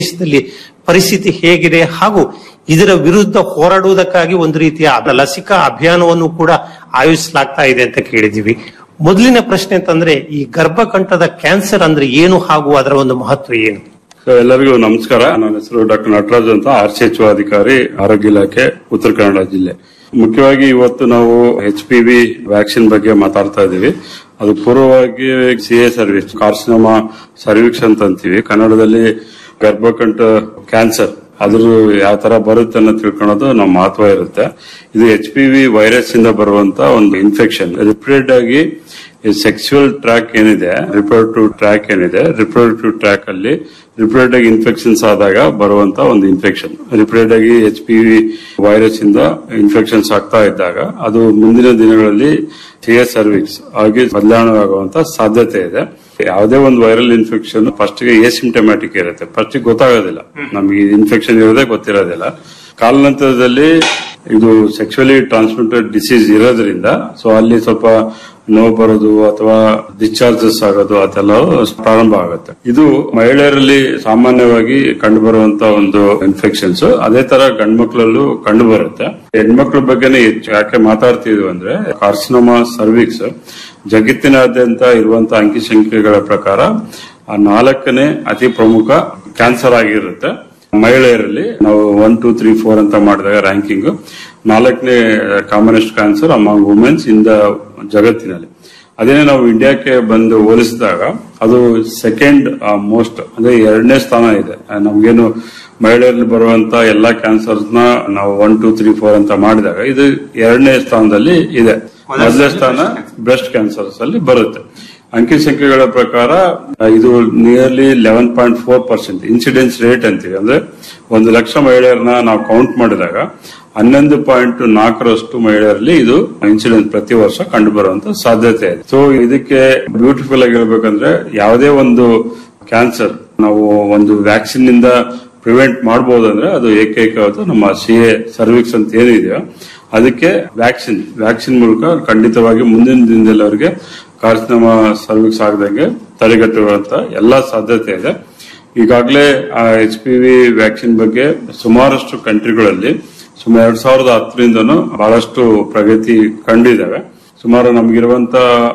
ದೇಶದಲ್ಲಿ ಪರಿಸ್ಥಿತಿ ಹೇಗಿದೆ ಹಾಗೂ ಇದರ ವಿರುದ್ಧ ಹೋರಾಡುವುದಕ್ಕಾಗಿ ಒಂದು ರೀತಿಯ ಲಸಿಕಾ ಅಭಿಯಾನವನ್ನು ಕೂಡ ಆಯೋಜಿಸಲಾಗ್ತಾ ಇದೆ ಅಂತ ಕೇಳಿದೀವಿ ಮೊದಲಿನ ಪ್ರಶ್ನೆ ಅಂತಂದ್ರೆ ಈ ಗರ್ಭಕಂಠದ ಕ್ಯಾನ್ಸರ್ ಅಂದ್ರೆ ಏನು ಹಾಗೂ ಅದರ ಒಂದು ಮಹತ್ವ ಏನು ಸೊ ಎಲ್ಲರಿಗೂ ನಮಸ್ಕಾರ ನನ್ನ ಹೆಸರು ಡಾಕ್ಟರ್ ನಟರಾಜ್ ಅಂತ ಆರ್ ಸಿ ಎಚ್ ಅಧಿಕಾರಿ ಆರೋಗ್ಯ ಇಲಾಖೆ ಉತ್ತರ ಕನ್ನಡ ಜಿಲ್ಲೆ ಮುಖ್ಯವಾಗಿ ಇವತ್ತು ನಾವು ಎಚ್ ಪಿ ವಿ ವ್ಯಾಕ್ಸಿನ್ ಬಗ್ಗೆ ಮಾತಾಡ್ತಾ ಇದ್ದೀವಿ ಅದು ಪೂರ್ವವಾಗಿ C A cervix carcinoma cervix ಅಂತ ಅಂತೀವಿ ಕನ್ನಡದಲ್ಲಿ ಗರ್ಭಕಂಠ ಕ್ಯಾನ್ಸರ್ ಅದ್ರ ಯಾವ ತರ ಬರುತ್ತೆ ಅನ್ನೋ ತಿಳ್ಕೊಳ್ಳೋದು ನಮ್ಮ ಮಹತ್ವ ಇರುತ್ತೆ ಇದು ಎಚ್ ಪಿ ವಿ ವೈರಸ್ ಇಂದ ಬರುವಂತ ಒಂದು ಇನ್ಫೆಕ್ಷನ್ ರಿಪೀಟೆಡ್ ಆಗಿ ಸೆಕ್ಸುವಲ್ ಟ್ರ್ಯಾಕ್ ಏನಿದೆ ರಿಪ್ರೊಡಕ್ಟಿವ್ ಟ್ರ್ಯಾಕ್ ಏನಿದೆ ರಿಪ್ರೊಡಕ್ಟಿವ್ ಟ್ರ್ಯಾಕ್ ಅಲ್ಲಿ ರಿಪೀಟೆಡ್ ಆಗಿ ಇನ್ಫೆಕ್ಷನ್ಸ್ ಆದಾಗ ಬರುವಂತ ಒಂದು ಇನ್ಫೆಕ್ಷನ್ ರಿಪೀಟೆಡ್ ಆಗಿ ಎಚ್ ಪಿ ವಿ ವೈರಸ್ ಇಂದ ಇನ್ಫೆಕ್ಷನ್ಸ್ ಆಗ್ತಾ ಇದ್ದಾಗ ಅದು ಮುಂದಿನ ದಿನಗಳಲ್ಲಿ ಸಿ ಎಸ್ ಸರ್ವಿಕ್ಸ್ ಆಗಿ ಬದಲಾವಣೆ ಆಗುವಂತ ಸಾಧ್ಯತೆ ಇದೆ ಯಾವುದೇ ಒಂದು ವೈರಲ್ ಇನ್ಫೆಕ್ಷನ್ ಫಸ್ಟ್ ಗೆ ಸಿಂಟಮ್ಯಾಟಿಕ್ ಇರುತ್ತೆ ಫಸ್ಟ್ ಗೊತ್ತಾಗೋದಿಲ್ಲ ನಮಗೆ ಇನ್ಫೆಕ್ಷನ್ ಇರೋದೇ ಗೊತ್ತಿರೋದಿಲ್ಲ ಕಾಲಾನಂತರದಲ್ಲಿ ಇದು ಸೆಕ್ಸುವಲಿ ಟ್ರಾನ್ಸ್ಮಿಟೆಡ್ ಡಿಸೀಸ್ ಇರೋದ್ರಿಂದ ಸೊ ಅಲ್ಲಿ ಸ್ವಲ್ಪ ನೋವು ಬರೋದು ಅಥವಾ ಡಿಸ್ಚಾರ್ಜಸ್ ಆಗೋದು ಅದೆಲ್ಲ ಪ್ರಾರಂಭ ಆಗುತ್ತೆ ಇದು ಮಹಿಳೆಯರಲ್ಲಿ ಸಾಮಾನ್ಯವಾಗಿ ಕಂಡು ಬರುವಂತ ಒಂದು ಇನ್ಫೆಕ್ಷನ್ಸ್ ಅದೇ ತರ ಗಂಡು ಮಕ್ಕಳಲ್ಲೂ ಕಂಡು ಬರುತ್ತೆ ಹೆಣ್ಮಕ್ಳ ಬಗ್ಗೆನೇ ಹೆಚ್ಚು ಯಾಕೆ ಮಾತಾಡ್ತಿದ್ವಿ ಅಂದ್ರೆ ಕಾರ್ಸಿನೋಮಾ ಸರ್ವಿಕ್ಸ್ ಜಗತ್ತಿನಾದ್ಯಂತ ಇರುವಂತಹ ಅಂಕಿಸಂಖ್ಯೆಗಳ ಪ್ರಕಾರ ಆ ನಾಲ್ಕನೇ ಅತಿ ಪ್ರಮುಖ ಕ್ಯಾನ್ಸರ್ ಆಗಿರುತ್ತೆ ಮಹಿಳೆಯರಲ್ಲಿ ನಾವು ಒನ್ ಟೂ ತ್ರೀ ಫೋರ್ ಅಂತ ಮಾಡಿದಾಗ ರ್ಯಾಂಕಿಂಗ್ ನಾಲ್ಕನೇ commonest cancer among womens in the ಜಗತ್ತಿನಲ್ಲಿ ಅದೇ ನಾವು ಇಂಡಿಯಾಕ್ಕೆ ಬಂದು ಹೋಲಿಸಿದಾಗ ಅದು ಸೆಕೆಂಡ್ ಮೋಸ್ಟ್ ಅಂದ್ರೆ ಎರಡನೇ ಸ್ಥಾನ ಇದೆ ನಮ್ಗೇನು ಮಹಿಳೆಯರಲ್ಲಿ ಬರುವಂತ ಎಲ್ಲಾ ಕ್ಯಾನ್ಸರ್ಸ್ ನ ನಾವು ಒನ್ ಟೂ ತ್ರೀ ಫೋರ್ ಅಂತ ಮಾಡಿದಾಗ ಇದು ಎರಡನೇ ಸ್ಥಾನದಲ್ಲಿ ಇದೆ ಮೊದಲನೇ ಸ್ಥಾನ ಬ್ರೆಸ್ಟ್ ಕ್ಯಾನ್ಸರ್ಸ್ ಅಲ್ಲಿ ಬರುತ್ತೆ ಅಂಕಿ ಸಂಖ್ಯೆಗಳ ಪ್ರಕಾರ ಇದು nearly eleven point four percent incidence rate ಅಂತೀವಿ ಅಂದ್ರೆ ಒಂದು ಲಕ್ಷ ಮಹಿಳೆಯರನ್ನ ನಾವು ಕೌಂಟ್ ಮಾಡಿದಾಗ ಹನ್ನೊಂದು ಪಾಯಿಂಟ್ ನಾಲ್ಕರಷ್ಟು ಮಹಿಳೆಯರಲ್ಲಿ ಇದು ಇನ್ಸಿಡೆನ್ಸ್ ಪ್ರತಿ ವರ್ಷ ಕಂಡು ಬರುವಂತ ಸಾಧ್ಯತೆ ಇದೆ ಸೊ ಇದಕ್ಕೆ ಬ್ಯೂಟಿಫುಲ್ ಆಗಿ ಹೇಳ್ಬೇಕಂದ್ರೆ ಯಾವುದೇ ಒಂದು ಕ್ಯಾನ್ಸರ್ ನಾವು ಒಂದು ವ್ಯಾಕ್ಸಿನ್ ನಿಂದ ಪ್ರಿವೆಂಟ್ ಮಾಡಬಹುದು ಅಂದ್ರೆ ಅದು ಏಕೈಕವಾದ ನಮ್ಮ ಸಿ ಎ ಸರ್ವಿಕ್ಸ್ ಅಂತ ಏನಿದೆಯೋ ಅದಕ್ಕೆ ವ್ಯಾಕ್ಸಿನ್ ವ್ಯಾಕ್ಸಿನ್ ಮೂಲಕ ಖಂಡಿತವಾಗಿ ಮುಂದಿನ ದಿನದಲ್ಲಿ ಅವರಿಗೆ ಕಾರ್ಸಿನೋಮಾ ಸರ್ವಿಕ್ಸ್ ಆಗದಂಗೆ ತಡೆಗಟ್ಟುವಂತ ಎಲ್ಲಾ ಸಾಧ್ಯತೆ ಇದೆ ಈಗಾಗಲೇ ಎಚ್ ಪಿ ವಿ ವ್ಯಾಕ್ಸಿನ್ ಬಗ್ಗೆ ಸುಮಾರಷ್ಟು ಕಂಟ್ರಿಗಳಲ್ಲಿ ಸುಮಾರು ಎರಡ್ ಸಾವಿರದ ಹತ್ತರಿಂದನೂ ಬಹಳಷ್ಟು ಪ್ರಗತಿ ಕಂಡಿದ್ದಾವೆ ಸುಮಾರು ನಮಗಿರುವಂತ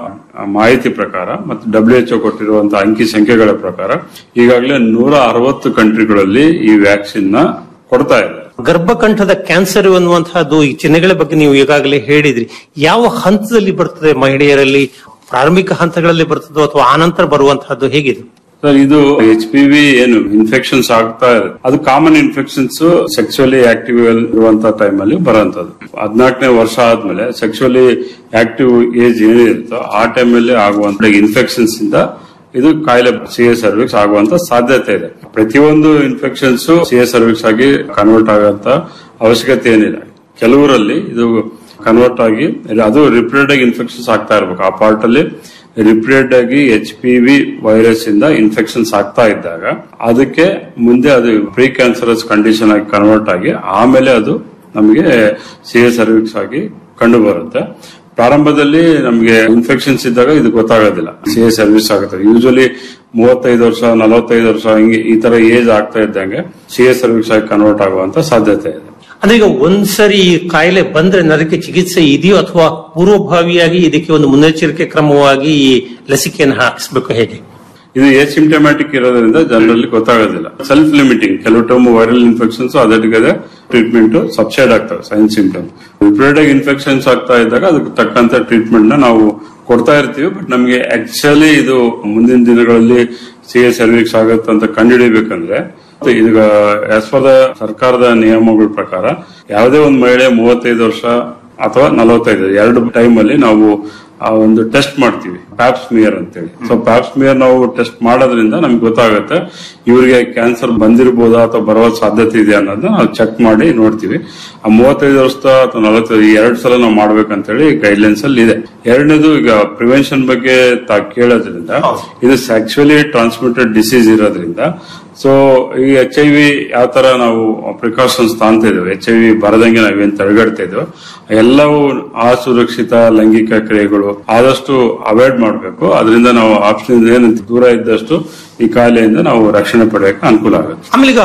ಮಾಹಿತಿ ಪ್ರಕಾರ ಮತ್ತು ಡಬ್ಲ್ಯೂ ಎಚ್ ಕೊಟ್ಟಿರುವಂತಹ ಅಂಕಿ ಸಂಖ್ಯೆಗಳ ಪ್ರಕಾರ ಈಗಾಗಲೇ ನೂರ ಅರವತ್ತು ಕಂಟ್ರಿಗಳಲ್ಲಿ ಈ ವ್ಯಾಕ್ಸಿನ್ ನ ಕೊಡ್ತಾ ಇದೆ ಗರ್ಭಕಂಠದ ಕ್ಯಾನ್ಸರ್ ಅನ್ನುವಂತಹದ್ದು ಈ ಚಿಹ್ನೆಗಳ ಬಗ್ಗೆ ನೀವು ಈಗಾಗಲೇ ಹೇಳಿದ್ರಿ ಯಾವ ಹಂತದಲ್ಲಿ ಬರ್ತದೆ ಮಹಿಳೆಯರಲ್ಲಿ ಪ್ರಾರಂಭಿಕ ಹಂತಗಳಲ್ಲಿ ಬರ್ತದೋ ಅಥವಾ ಆನಂತರ ಬರುವಂತಹದ್ದು ಹೇಗಿದೆ ಸರ್ ಇದು ಎಚ್ ಪಿ ವಿ ಏನು ಇನ್ಫೆಕ್ಷನ್ಸ್ ಆಗ್ತಾ ಇದೆ ಅದು ಕಾಮನ್ ಇನ್ಫೆಕ್ಷನ್ಸ್ ಸೆಕ್ಸುವಲಿ ಆಕ್ಟಿವ್ ಇರುವಂತ ಟೈಮ್ ಅಲ್ಲಿ ಬರುವಂತದ್ದು ಹದಿನಾಲ್ಕನೇ ವರ್ಷ ಆದ್ಮೇಲೆ ಸೆಕ್ಸುವಲಿ ಆಕ್ಟಿವ್ ಏಜ್ ಏನಿರುತ್ತೋ ಆ ಟೈಮ್ ಅಲ್ಲಿ ಆಗುವಂತ ಇನ್ಫೆಕ್ಷನ್ಸ್ ಇಂದ ಇದು ಕಾಯಿಲೆ ಸಿ ಎ ಸರ್ವಿಕ್ಸ್ ಆಗುವಂತ ಸಾಧ್ಯತೆ ಇದೆ ಪ್ರತಿಯೊಂದು ಇನ್ಫೆಕ್ಷನ್ಸ್ ಸಿ ಎ ಸರ್ವಿಕ್ಸ್ ಆಗಿ ಕನ್ವರ್ಟ್ ಆಗುವಂತ ಅವಶ್ಯಕತೆ ಏನಿಲ್ಲ ಕೆಲವರಲ್ಲಿ ಇದು ಕನ್ವರ್ಟ್ ಆಗಿ ಅದು ರಿಪೀಟೆಡ್ ಆಗಿ ಇನ್ಫೆಕ್ಷನ್ಸ್ ಆಗ್ತಾ ಇರ್ಬೇಕು ಆ ಪಾರ್ಟ್ ಅಲ್ಲಿ ರಿಪೀಟೆಡ್ ಆಗಿ ಎಚ್ ಪಿ ವಿ ವೈರಸ್ ಇಂದ ಇನ್ಫೆಕ್ಷನ್ಸ್ ಆಗ್ತಾ ಇದ್ದಾಗ ಅದಕ್ಕೆ ಮುಂದೆ ಅದು ಪ್ರೀ ಕ್ಯಾನ್ಸರಸ್ ಕಂಡೀಷನ್ ಆಗಿ ಕನ್ವರ್ಟ್ ಆಗಿ ಆಮೇಲೆ ಅದು ನಮಗೆ ಸಿ ಎ ಸರ್ವಿಕ್ಸ್ ಆಗಿ ಕಂಡು ಬರುತ್ತೆ ಪ್ರಾರಂಭದಲ್ಲಿ ನಮಗೆ ಇನ್ಫೆಕ್ಷನ್ಸ್ ಇದ್ದಾಗ ಇದು ಗೊತ್ತಾಗೋದಿಲ್ಲ ಸಿ ಎ ಸರ್ವಿಸ್ ಆಗುತ್ತೆ ಯೂಶಲಿ ಮೂವತ್ತೈದು ವರ್ಷ ನಲವತ್ತೈದು ವರ್ಷ ಹಿಂಗೆ ಈ ತರ ಏಜ್ ಆಗ್ತಾ ಇದ್ದಂಗೆ ಸಿ ಎ ಸರ್ವಿಸ್ ಆಗಿ ಕನ್ವರ್ಟ್ ಆಗುವಂತ ಸಾಧ್ಯತೆ ಇದೆ ಅಂದ್ರೆ ಈಗ ಒಂದ್ಸರಿ ಈ ಕಾಯಿಲೆ ಬಂದ್ರೆ ಅದಕ್ಕೆ ಚಿಕಿತ್ಸೆ ಇದೆಯೋ ಅಥವಾ ಪೂರ್ವಭಾವಿಯಾಗಿ ಇದಕ್ಕೆ ಒಂದು ಮುನ್ನೆಚ್ಚರಿಕೆ ಕ್ರಮವಾಗಿ ಈ ಲಸಿಕೆಯನ್ನು ಹಾಕಿಸ್ಬೇಕು ಹೇಗೆ ಇದು ಸಿಂಟಮ್ಯಾಟಿಕ್ ಇರೋದ್ರಿಂದ ಜನರಲ್ಲಿ ಗೊತ್ತಾಗೋದಿಲ್ಲ ಸೆಲ್ಫ್ ಲಿಮಿಟಿಂಗ್ ಕೆಲವು ಟರ್ಮ್ ವೈರಲ್ ಇನ್ಫೆಕ್ಷನ್ಸ್ ಅದಕ್ಕೆ ಟ್ರೀಟ್ಮೆಂಟ್ ಸಬ್ಸೈಡ್ ಆಗ್ತವೆ ಸೈನ್ ಸಿಂಪ್ಟಮ್ ರಿಪೀಟೆಡ್ ಆಗಿ ಇನ್ಫೆಕ್ಷನ್ಸ್ ಆಗ್ತಾ ಇದ್ದಾಗ ಅದಕ್ಕೆ ತಕ್ಕಂತ ಟ್ರೀಟ್ಮೆಂಟ್ ನ ನಾವು ಕೊಡ್ತಾ ಇರ್ತೀವಿ ಬಟ್ ನಮಗೆ ಆಕ್ಚುಲಿ ಇದು ಮುಂದಿನ ದಿನಗಳಲ್ಲಿ ಸಿ ಎ ಸರ್ವಿಕ್ಸ್ ಆಗುತ್ತೆ ಅಂತ ಕಂಡುಹಿಡಿಬೇಕಂದ್ರೆ ಈಗ ಆಸ್ ಪರ್ ದ ಸರ್ಕಾರದ ನಿಯಮಗಳ ಪ್ರಕಾರ ಯಾವುದೇ ಒಂದು ಮಹಿಳೆ ಮೂವತ್ತೈದು ವರ್ಷ ಅಥವಾ ನಲವತ್ತೈದು ಎರಡು ಟೈಮ್ ಅಲ್ಲಿ ನಾವು ಆ ಒಂದು ಟೆಸ್ಟ್ ಮಾಡ್ತೀವಿ ಪ್ಯಾಪ್ಸ್ಮಿಯರ್ ಅಂತೇಳಿ ಸೊ ಪ್ಯಾಪ್ಸ್ಮಿಯರ್ ನಾವು ಟೆಸ್ಟ್ ಮಾಡೋದ್ರಿಂದ ನಮ್ಗೆ ಗೊತ್ತಾಗುತ್ತೆ ಇವರಿಗೆ ಕ್ಯಾನ್ಸರ್ ಬಂದಿರಬಹುದಾ ಅಥವಾ ಬರುವ ಸಾಧ್ಯತೆ ಇದೆ ಅನ್ನೋದನ್ನ ನಾವು ಚೆಕ್ ಮಾಡಿ ನೋಡ್ತೀವಿ ಆ ಮೂವತ್ತೈದು ವರ್ಷದ ಅಥವಾ ನಲವತ್ತೈದು ಎರಡು ಸಲ ನಾವು ಮಾಡ್ಬೇಕಂತೇಳಿ ಗೈಡ್ಲೈನ್ಸ್ ಅಲ್ಲಿ ಇದೆ ಎರಡನೇದು ಈಗ ಪ್ರಿವೆನ್ಷನ್ ಬಗ್ಗೆ ತಾ ಕೇಳೋದ್ರಿಂದ ಇದು ಸೆಕ್ಚುಲಿ ಟ್ರಾನ್ಸ್ಮಿಟೆಡ್ ಡಿಸೀಸ್ ಇರೋದ್ರಿಂದ ಸೊ ಈ ಎಚ್ ಐ ವಿ ಯಾವ ತರ ನಾವು ಪ್ರಿಕಾಷನ್ಸ್ ತಾಂತ ಇದ್ದೇವೆ ಎಚ್ ಐ ವಿ ಬರದಂಗೆ ನಾವೇನ್ ತಡೆಗಡ್ತಾ ಇದ್ದೇವೆ ಎಲ್ಲವೂ ಅಸುರಕ್ಷಿತ ಲೈಂಗಿಕ ಕ್ರಿಯೆಗಳು ಆದಷ್ಟು ಅವಾಯ್ಡ್ ಮಾಡಬೇಕು ಅದರಿಂದ ನಾವು ಆಪ್ಷನ್ ಏನು ದೂರ ಇದ್ದಷ್ಟು ಈ ಕಾಯಿಲೆಯಿಂದ ನಾವು ರಕ್ಷಣೆ ಪಡೆಯಕ್ಕೆ ಅನುಕೂಲ ಆಗುತ್ತೆ ಆಮೇಲೆ ಈಗ